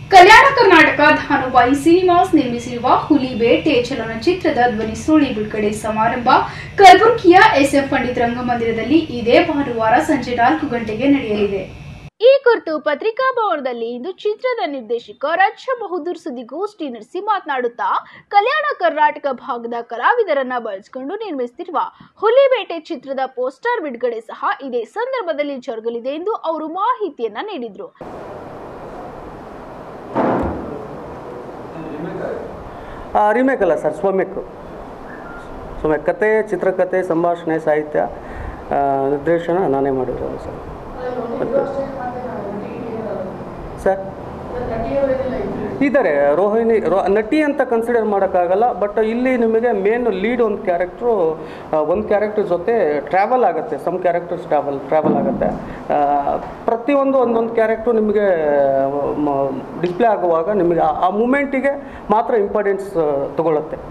ಕಲ್ಯಾಣ Karnataka ಧಾನುಬಾಯಿ cinemas ನಿರ್ಮಿಸಿರುವ ಹುಲಿ ಬೇಟೆ ಚಲನಚಿತ್ರದ ಧ್ವನಿ ಸುಳಿ ಬಿಡುಗಡೆ ಸಮಾರಂಭ ಕಲಬುರಗಿಯ ಎಸ್ಎಂ ಪಂಡಿತ್ ರಂಗಮಂದಿರದಲ್ಲಿ ಇದೇ ಭಾನುವಾರ ಸಂಜೆ ನಾಲ್ಕು ಗಂಟೆಗೆ ನಡೆಯಲಿದೆ ಈ ಕುರಿತು ಪತ್ರಿಕಾ ಭವನದಲ್ಲಿ ಇಂದು ಚಿತ್ರದ ನಿರ್ದೇಶಕ ರಕ್ಷ ಬಹದ್ದೂರ್ ಸುದ್ದಿಗೋಷ್ಠಿ ನಡೆಸಿ ಮಾತನಾಡುತ್ತಾ ಕಲ್ಯಾಣ ಕರ್ನಾಟಕ ಭಾಗದ ಕಲಾವಿದರನ್ನ ಬಳಸಿಕೊಂಡು ನಿರ್ಮಿಸುತ್ತಿರುವ ಹುಲಿಬೇಟೆ ಚಿತ್ರದ ಪೋಸ್ಟರ್ ಬಿಡುಗಡೆ ಸಹ ಇದೇ ಸಂದರ್ಭದಲ್ಲಿ ಜರುಗಲಿದೆ ಎಂದು ಅವರು ಮಾಹಿತಿಯನ್ನ ನೀಡಿದರು ರಿಮೇಕ್ ಅಲ್ಲ ಸರ್ ಸ್ವಮೇಕ್ ಸ್ವಮೇಕ್ ಕತೆ ಚಿತ್ರಕಥೆ ಸಂಭಾಷಣೆ ಸಾಹಿತ್ಯ ಆ, ನಿರ್ದೇಶನ ನಾನೇ ಮಾಡಿರೋದು ಸರ್ ಮತ್ತೆ ಸರ್ ಇದ್ದಾರೆ ರೋಹಿಣಿ ರೋ ನಟಿ ಅಂತ ಕನ್ಸಿಡರ್ ಮಾಡೋಕ್ಕಾಗಲ್ಲ ಬಟ್ ಇಲ್ಲಿ ನಿಮಗೆ ಮೇನ್ ಲೀಡ್ ಒಂದು ಕ್ಯಾರೆಕ್ಟ್ರು ಒಂದು ಕ್ಯಾರೆಕ್ಟರ್ ಜೊತೆ ಟ್ರಾವೆಲ್ ಆಗುತ್ತೆ ಸಮ್ ಕ್ಯಾರೆಕ್ಟರ್ಸ್ ಟ್ರಾವೆಲ್ ಟ್ರಾವೆಲ್ ಆಗುತ್ತೆ ಆ, ಪ್ರತಿಯೊಂದು ಒಂದೊಂದು ಕ್ಯಾರೆಕ್ಟ್ರು ನಿಮಗೆ ಡಿಸ್ಪ್ಲೇ ಆಗುವಾಗ ನಿಮಗೆ ಆ- ಆ ಮೂಮೆಂಟಿಗೆ ಮಾತ್ರ ಇಂಪಾರ್ಟೆನ್ಸ್ ತಗೊಳುತ್ತೆ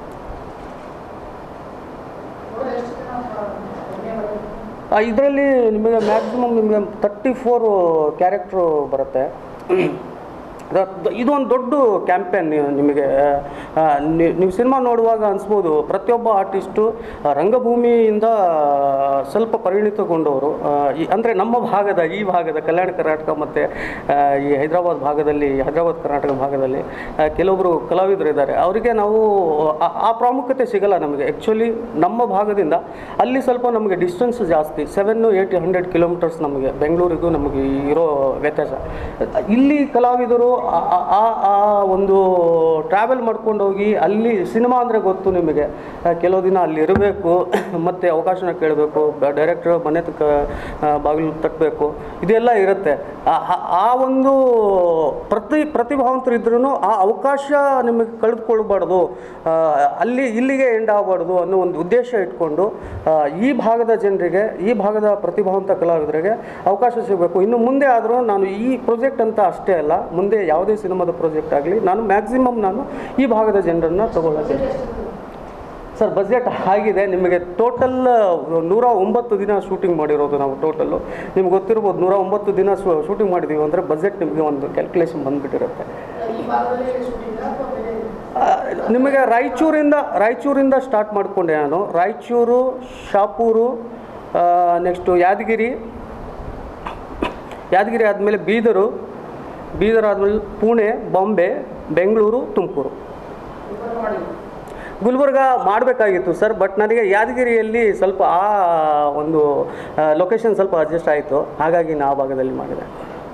ಇದರಲ್ಲಿ ನಿಮಗೆ ಮ್ಯಾಕ್ಸಿಮಮ್ ನಿಮಗೆ ತರ್ಟಿ ಫೋರ್ ಕ್ಯಾರೆಕ್ಟ್ರು ಬರುತ್ತೆ ಅದ- ಇದೊಂದು ದೊಡ್ಡ ಕ್ಯಾಂಪೇನ್ ನಿಮಗೆ ಆ, ನಿ- ನೀವು ಸಿನಿಮಾ ನೋಡುವಾಗ ಅನಿಸ್ಬೋದು ಪ್ರತಿಯೊಬ್ಬ ಆರ್ಟಿಸ್ಟು ಆ, ರಂಗಭೂಮಿಯಿಂದ ಸ್ವಲ್ಪ ಪರಿಣಿತಗೊಂಡವರು ಅಂದರೆ ನಮ್ಮ ಭಾಗದ ಈ ಭಾಗದ ಕಲ್ಯಾಣ ಕರ್ನಾಟಕ ಮತ್ತು ಈ ಹೈದರಾಬಾದ್ ಭಾಗದಲ್ಲಿ ಹೈದರಾಬಾದ್ ಕರ್ನಾಟಕ ಭಾಗದಲ್ಲಿ ಆ, ಕೆಲವೊಬ್ಬರು ಕಲಾವಿದರಿದ್ದಾರೆ ಅವರಿಗೆ ನಾವು ಆ- ಆ ಪ್ರಾಮುಖ್ಯತೆ ಸಿಗಲ್ಲ ನಮಗೆ ಆ್ಯಕ್ಚುಲಿ ನಮ್ಮ ಭಾಗದಿಂದ ಅಲ್ಲಿ ಸ್ವಲ್ಪ ನಮಗೆ ಡಿಸ್ಟೆನ್ಸ್ ಜಾಸ್ತಿ ಸೆವೆನ್ ಏಯ್ಟ್ ಹಂಡ್ರೆಡ್ ಕಿಲೋಮೀಟರ್ಸ್ ನಮಗೆ ಬೆಂಗಳೂರಿಗೂ ನಮಗೆ ಇರೋ ವ್ಯತ್ಯಾಸ ಇಲ್ಲಿ ಕಲಾವಿದರು ಆ- ಆ- ಆ- ಆ ಒಂದು ಟ್ರಾವೆಲ್ ಮಾಡ್ಕೊಂಡು ಹೋಗಿ ಅಲ್ಲಿ ಸಿನಿಮಾ ಅಂದರೆ ಗೊತ್ತು ನಿಮಗೆ ಆ, ಕೆಲವು ದಿನ ಅಲ್ಲಿ ಇರಬೇಕು ಮತ್ತು ಅವಕಾಶನ ಕೇಳಬೇಕು ಡೈರೆಕ್ಟ್ರ್ ಮನೆ ತಕ್ಕ ಬಾಗಿಲು ತಟ್ಟಬೇಕು ಇದೆಲ್ಲ ಇರುತ್ತೆ ಆ- ಆ- ಆ ಒಂದು ಪ್ರತಿ ಪ್ರತಿಭಾವಂತರು ಇದ್ರೂ ಆ ಅವಕಾಶ ನಿಮಗೆ ಕಳೆದುಕೊಳ್ಬಾರ್ದು ಆ, ಅಲ್ಲಿ ಇಲ್ಲಿಗೆ ಎಂಡ್ ಆಗಬಾರ್ದು ಅನ್ನೋ ಒಂದು ಉದ್ದೇಶ ಇಟ್ಕೊಂಡು ಆ, ಈ ಭಾಗದ ಜನರಿಗೆ ಈ ಭಾಗದ ಪ್ರತಿಭಾವಂತ ಕಲಾವಿದರಿಗೆ ಅವಕಾಶ ಸಿಗಬೇಕು ಇನ್ನು ಮುಂದೆ ಆದರೂ ನಾನು ಈ ಪ್ರಾಜೆಕ್ಟ್ ಅಂತ ಅಷ್ಟೇ ಅಲ್ಲ ಮುಂದೆ ಯಾವುದೇ ಸಿನಿಮಾದ ಪ್ರಾಜೆಕ್ಟ್ ಆಗಲಿ ನಾನು ಮ್ಯಾಕ್ಸಿಮಮ್ ನಾನು ಈ ಭಾಗದ ಜನರನ್ನು ತಗೊಳ್ತೀನಿ ಸರ್ ಬಜೆಟ್ ಆಗಿದೆ ನಿಮಗೆ ಟೋಟಲ್ ನೂರ ಒಂಬತ್ತು ದಿನ ಶೂಟಿಂಗ್ ಮಾಡಿರೋದು ನಾವು ಟೋಟಲ್ಲು ನಿಮ್ಗೆ ಗೊತ್ತಿರ್ಬೋದು ನೂರ ಒಂಬತ್ತು ದಿನ ಶೂಟಿಂಗ್ ಮಾಡಿದ್ದೀವಿ ಅಂದರೆ ಬಜೆಟ್ ನಿಮಗೆ ಒಂದು ಕ್ಯಾಲ್ಕುಲೇಷನ್ ಬಂದುಬಿಟ್ಟಿರುತ್ತೆ ಆ, ನಿಮಗೆ ರಾಯಚೂರಿಂದ ರಾಯಚೂರಿಂದ ಸ್ಟಾರ್ಟ್ ಮಾಡಿಕೊಂಡೆ ನಾನು ರಾಯಚೂರು ಶಾಪೂರು ನೆಕ್ಸ್ಟು ಯಾದಗಿರಿ ಯಾದಗಿರಿ ಆದಮೇಲೆ ಬೀದರು ಬೀದರ್ ಆದಮೇಲೆ ಪುಣೆ ಬಾಂಬೆ ಬೆಂಗಳೂರು ತುಮಕೂರು ಗುಲ್ಬರ್ಗ ಮಾಡಬೇಕಾಗಿತ್ತು ಸರ್ ಬಟ್ ನನಗೆ ಯಾದಗಿರಿಯಲ್ಲಿ ಸ್ವಲ್ಪ ಆ ಒಂದು ಲೊಕೇಶನ್ ಸ್ವಲ್ಪ ಅಡ್ಜಸ್ಟ್ ಆಯಿತು ಹಾಗಾಗಿ ನಾ ಆ ಭಾಗದಲ್ಲಿ ಮಾಡಿದೆ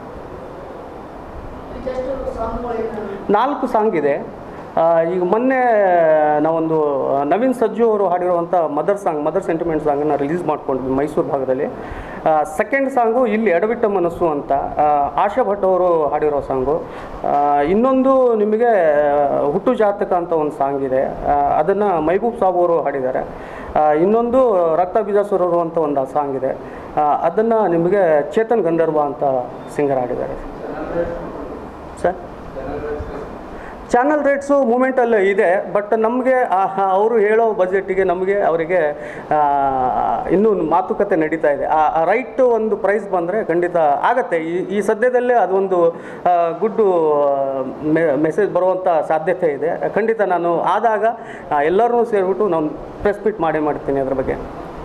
ನಾಲ್ಕು ಸಾಂಗ್ ಇದೆ ಆ, ಈಗ ಮೊನ್ನೆ ನಾವೊಂದು ನವೀನ್ ಸಜ್ಜು ಅವರು ಹಾಡಿರುವಂಥ ಮದರ್ ಸಾಂಗ್ ಮದರ್ ಸೆಂಟಿಮೆಂಟ್ ಸಾಂಗನ್ನು ರಿಲೀಸ್ ಮಾಡ್ಕೊಂಡ್ವಿ ಮೈಸೂರು ಭಾಗದಲ್ಲಿ ಸೆಕೆಂಡ್ ಸಾಂಗು ಇಲ್ಲಿ ಎಡಬಿಟ್ಟ ಮನಸ್ಸು ಅಂತ ಆ, ಆಶಾ ಭಟ್ ಅವರು ಹಾಡಿರೋ ಸಾಂಗು ಆ, ಇನ್ನೊಂದು ನಿಮಗೆ ಹುಟ್ಟು ಜಾತಕ ಅಂತ ಒಂದು ಸಾಂಗ್ ಇದೆ ಅದನ್ನು ಮೈಬೂಬ್ ಸಾಬ್ ಅವರು ಹಾಡಿದ್ದಾರೆ ಆ, ಇನ್ನೊಂದು ರಕ್ತ ಬೀಜಾಸುರರು ಅಂತ ಒಂದು ಸಾಂಗ್ ಇದೆ ಅದನ್ನು ನಿಮಗೆ ಚೇತನ್ ಗಂಧರ್ವ ಅಂತ ಸಿಂಗರ್ ಹಾಡಿದ್ದಾರೆ ಸರ್ ಚಾನಲ್ ರೇಟ್ಸು ಮೂಮೆಂಟಲ್ಲೇ ಇದೆ ಬಟ್ ನಮಗೆ ಅವರು ಹೇಳೋ ಬಜೆಟಿಗೆ ನಮಗೆ ಅವರಿಗೆ ಇನ್ನೂ ಮಾತುಕತೆ ನಡೀತಾ ಇದೆ ಆ ರೈಟ್ ಒಂದು ಪ್ರೈಸ್ ಬಂದರೆ ಖಂಡಿತ ಆಗತ್ತೆ ಈ ಈ ಸದ್ಯದಲ್ಲೇ ಅದೊಂದು ಗುಡ್ ಮೆಸೇಜ್ ಬರುವಂಥ ಸಾಧ್ಯತೆ ಇದೆ ಖಂಡಿತ ನಾನು ಆದಾಗ ಎಲ್ಲರೂ ಸೇರಿಬಿಟ್ಟು ನಾನು ಪ್ರೆಸ್ ಮೀಟ್ ಮಾಡೇ ಮಾಡ್ತೀನಿ ಅದ್ರ ಬಗ್ಗೆ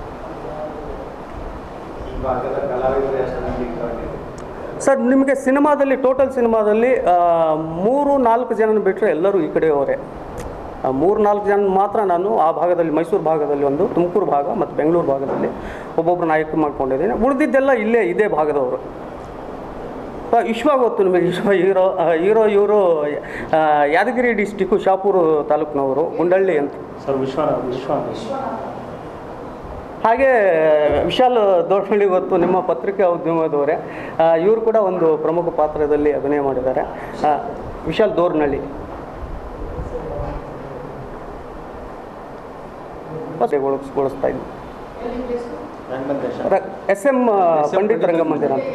ಈ ಭಾಗದ ಕಲಾವಿದರು ಎಷ್ಟು ಮಂದಿ ಇದ್ದಾರೆ? ಸರ್ ನಿಮಗೆ ಸಿನಿಮಾದಲ್ಲಿ ಟೋಟಲ್ ಸಿನಿಮಾದಲ್ಲಿ ಆ, ಮೂರು ನಾಲ್ಕು ಜನ ಬಿಟ್ಟರೆ ಎಲ್ಲರೂ ಈ ಕಡೆಯವರೇ ಆ, ಮೂರು ನಾಲ್ಕು ಜನ ಮಾತ್ರ ನಾನು ಆ ಭಾಗದಲ್ಲಿ ಮೈಸೂರು ಭಾಗದಲ್ಲಿ ಒಂದು ತುಮಕೂರು ಭಾಗ ಮತ್ತು ಬೆಂಗಳೂರು ಭಾಗದಲ್ಲಿ ಒಬ್ಬೊಬ್ಬರು ನಾಯಕ ಮಾಡ್ಕೊಂಡಿದ್ದೀನಿ ಉಳಿದಿದ್ದೆಲ್ಲ ಇಲ್ಲೇ ಇದೇ ಭಾಗದವರು ಆ, ವಿಶ್ವ ಗೊತ್ತು ನಿಮಗೆ ವಿಶ್ವ ಹೀರೋ ಆ, ಹೀರೋ ಇವರು ಯಾದಗಿರಿ ಡಿಸ್ಟಿಕ್ಕು ಶಾಪೂರು ತಾಲೂಕಿನವರು ಗುಂಡಳ್ಳಿ ಅಂತ ಸರ್ ವಿಶ್ವ ವಿಶ್ವ ಹಾಗೆ ವಿಶಾಲ್ ದೊಡ್ಡಳ್ಳಿ ಗೊತ್ತು ನಿಮ್ಮ ಪತ್ರಿಕೆ ಉದ್ಯಮದವರೇ ಇವರು ಕೂಡ ಒಂದು ಪ್ರಮುಖ ಪಾತ್ರದಲ್ಲಿ ಅಭಿನಯ ಮಾಡಿದ್ದಾರೆ ಆ, ವಿಶಾಲ್ ದೋರ್ನಳ್ಳಿ ಗೊಳಿಸ್ತಾ ಇದ್ವಿ ರಂಗಮಂದಿರ ಎಸ್ ಎಂ ಪಂಡಿತ್ ರಂಗಮಂದಿರ ಅಂತ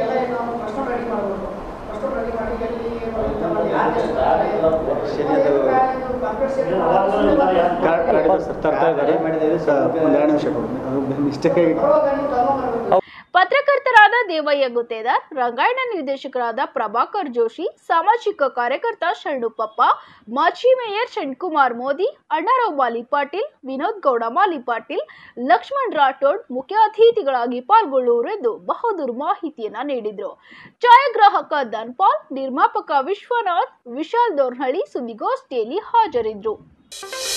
ತರ್ತಾ ಇದ್ದಾರೆ ಒಂದು ಎರಡು ನಿಮಿಷ ಕೊಡಿ ಅದು ಮಿಸ್ಟೇಕ್ ಪತ್ರಕರ್ತರಾದ ದೇವಯ್ಯ ಗುತ್ತೇದಾರ್ ರಂಗಾಯಣ ನಿರ್ದೇಶಕರಾದ ಪ್ರಭಾಕರ್ ಜೋಶಿ ಸಾಮಾಜಿಕ ಕಾರ್ಯಕರ್ತ ಶರಣುಪಪ್ಪ ಮಾಜಿ ಮೇಯರ್ ಶಣ್ಕುಮಾರ್ ಮೋದಿ ಅಣ್ಣಾರಾವ್ ಮಾಲಿ ಪಾಟೀಲ್ ವಿನೋದ್ ಗೌಡ ಮಾಲಿ ಪಾಟೀಲ್ ಲಕ್ಷ್ಮಣ್ ರಾಠೋಡ್ ಮುಖ್ಯ ಅತಿಥಿಗಳಾಗಿ ಪಾಲ್ಗೊಳ್ಳುವರು ಎಂದು ಬಹದ್ದೂರ್ ಮಾಹಿತಿಯನ್ನ ನೀಡಿದ್ರು ಛಾಯಾಗ್ರಾಹಕ ಧನ್ಪಾಲ್ ನಿರ್ಮಾಪಕ ವಿಶ್ವನಾಥ್ ವಿಶಾಲ್ ದೋರ್ನಹಳ್ಳಿ ಸುದ್ದಿಗೋಷ್ಠಿಯಲ್ಲಿ ಹಾಜರಿದ್ದರು